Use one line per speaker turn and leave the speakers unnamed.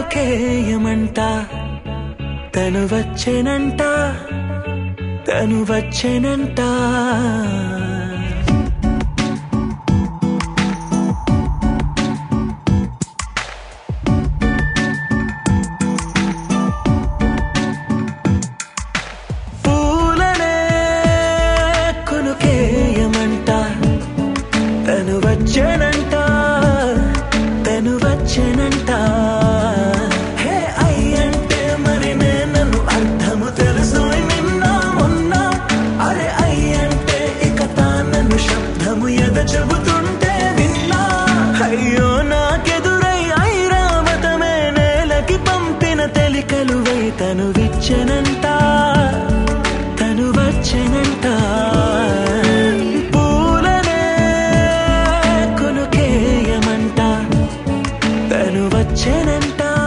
కొనుకేయమంట తను వచ్చెనంట తను వచ్చెనంట పూలనే కొనుకేయమంట తను వచ్చెనంట తను వచ్చెనంట హే అయ్యంటే మరి నేను అర్థము తెలుసు నిన్న మొన్న అరే అయ్యంటే ఇక తానను శబ్దము ఎద చెబుతుంటే విన్నా అయ్యో నాకెదురై ఐరావతమే నేలకి పంపిన తెలికలువై తను విచ్చెనంట తను వచ్చెనంట పూలనే కొనుకేయమంట తను వచ్చెనంట